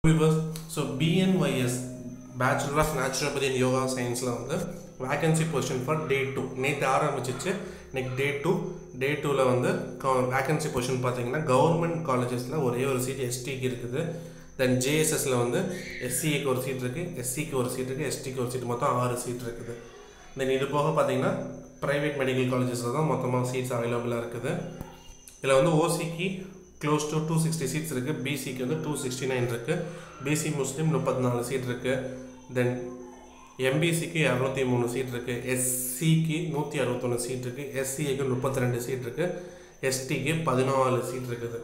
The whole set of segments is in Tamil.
viewers so BNYS bachelor of naturopathy and yoga சயின்ஸில் வந்து vacancy position for day two நேற்று ஆரம்பிச்சிச்சு இன்னைக்கு டே டூ டே டூவில் வந்து வேகன்சி பொசிஷன் பார்த்தீங்கன்னா கவர்மெண்ட் காலேஜஸில் ஒரே ஒரு சீட் எஸ்டிக்கு இருக்குது தென் ஜேஎஸ்எஸில் வந்து எஸ்சிஏக்கு ஒரு சீட் இருக்குது எஸ்சிக்கு ஒரு சீட் இருக்குது எஸ்டிக்கு ஒரு சீட் மொத்தம் ஆறு சீட் இருக்குது தென் இது போக பார்த்தீங்கன்னா ப்ரைவேட் மெடிக்கல் காலேஜஸில் தான் மொத்தமாக சீட்ஸ் அவைலபிளாக இருக்குது இதில் வந்து ஓசிக்கு close to two sixty seats இருக்குது பிசிக்கு வந்து டூ சிக்ஸ்டி நைன் இருக்குது பிசி முஸ்லீம் முப்பத்தி நாலு சீட் இருக்குது தென் எம்பிசிக்கு இரநூத்தி மூணு சீட் இருக்குது எஸ்சிக்கு நூற்றி அறுபத்தொன்று சீட் இருக்குது எஸ்சிஏக்கு முப்பத்தி ரெண்டு சீட் இருக்குது எஸ்டிக்கு பதினாலு சீட் இருக்குது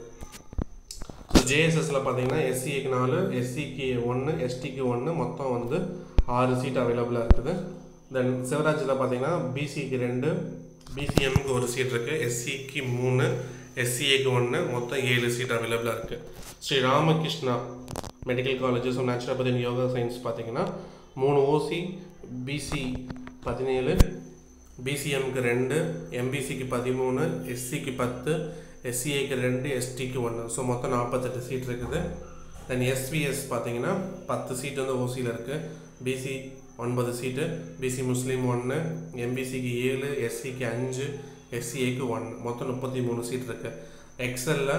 ஸோ ஜேஎஸ்எஸில் பார்த்தீங்கன்னா எஸ்சிக்கு நாலு எஸ்சிக்கு ஒன்று எஸ்டிக்கு ஒன்று மொத்தம் வந்து ஆறு சீட் அவைலபிளாக இருக்குது தென் சிவராஜில் பார்த்தீங்கன்னா பிசிக்கு ரெண்டு பிசிஎம்க்கு ஒரு சீட் இருக்குது எஸ்சிக்கு மூணு எஸ்சிஏக்கு ஒன்று மொத்தம் ஏழு சீட் அவைலபிளாக இருக்குது Shri Ramakrishna medical colleges of naturopathy and yoga science பார்த்தீங்கன்னா மூணு ஓசி பிசி பதினேழு பிசிஎம்க்கு ரெண்டு எம்பிசிக்கு பதிமூணு எஸ்சிக்கு பத்து எஸ்சிஏக்கு ரெண்டு எஸ்டிக்கு ஒன்று ஸோ மொத்தம் நாற்பத்தெட்டு சீட் இருக்குது தென் எஸ்விஎஸ் பார்த்தீங்கன்னா பத்து சீட் வந்து ஓசியில் இருக்குது பிசி ஒன்பது சீட்டு பிசி முஸ்லீம் ஒன்று எம்பிசிக்கு ஏழு எஸ்சிக்கு அஞ்சு எஸ்சிஏக்கு ஒன் மொத்தம் முப்பத்தி மூணு சீட் இருக்குது எக்ஸலில்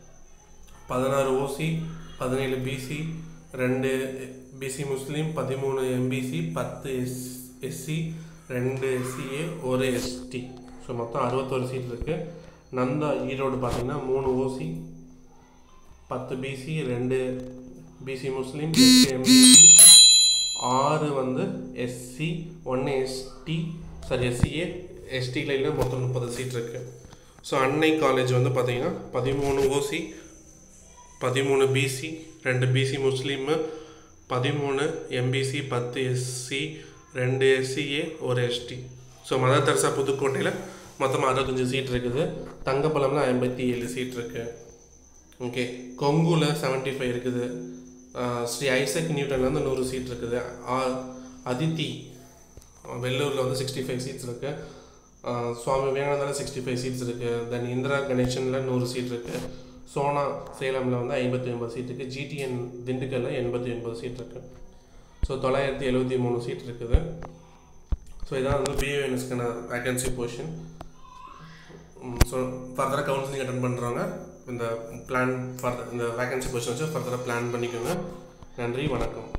பதினாறு ஓசி பதினேழு பிசி ரெண்டு பிசி முஸ்லீம் பதிமூணு எம்பிசி பத்து எஸ் எஸ்சி ரெண்டு எஸ்சிஏ ஒரு எஸ்டி ஸோ மொத்தம் அறுபத்தோரு சீட் இருக்குது நந்தா ஈரோடு பார்த்தீங்கன்னா மூணு ஓசி பத்து பிசி ரெண்டு பிசி முஸ்லீம் எட்டு எம்பிசி ஆறு வந்து எஸ்சி ஒன்று எஸ்டி சாரி எஸ்சிஏ எஸ்டி லைனில் மொத்தம் முப்பது சீட் இருக்குது ஸோ அன்னை காலேஜ் வந்து பார்த்தீங்கன்னா பதிமூணு ஓசி பதிமூணு பிசி ரெண்டு பிசி முஸ்லீமு பதிமூணு எம்பிசி பத்து எஸ்சி ரெண்டு எஸ்சிஏ ஒரு எஸ்டி ஸோ மதர் தெரசா புதுக்கோட்டையில் மொத்தமாக அறுபத்தஞ்சு சீட் இருக்குது தங்கப்பழம்ல ஐம்பத்தி ஏழு சீட் இருக்குது ஓகே கொங்குல செவன்ட்டி ஃபைவ் இருக்குது ஆஹ் ஸ்ரீ ஐசக் நியூட்டனில் வந்து நூறு சீட் இருக்குது ஆ- அதித்தி வெள்ளூரில் வந்து சிக்ஸ்டி ஃபைவ் சீட்ஸ் இருக்குது சுவாமி விவேகானந்தாவில் சிக்ஸ்டி ஃபைவ் சீட்ஸ் இருக்குது தென் இந்திரா கணேசனில் நூறு சீட் இருக்குது சோனா சேலமில் வந்து ஐம்பத்தி ஒன்பது சீட் இருக்குது ஜிடிஎன் திண்டுக்கல்லில் எண்பத்தி ஒன்பது சீட் இருக்குது ஸோ தொள்ளாயிரத்தி எழுபத்தி மூணு சீட் இருக்குது ஸோ இதான் வந்து பிஏஎன்எஸ்க்கான வேகன்சி பொசிஷன் ஸோ ஃபர்தராக கவுன்சிலிங் அட்டன் பண்ணுறவங்க இந்த பிளான் ஃபர்தர் இந்த வேகன்சி பொசிஷன் வச்சு ஃபர்தராக பிளான் பண்ணிக்கோங்க நன்றி வணக்கம்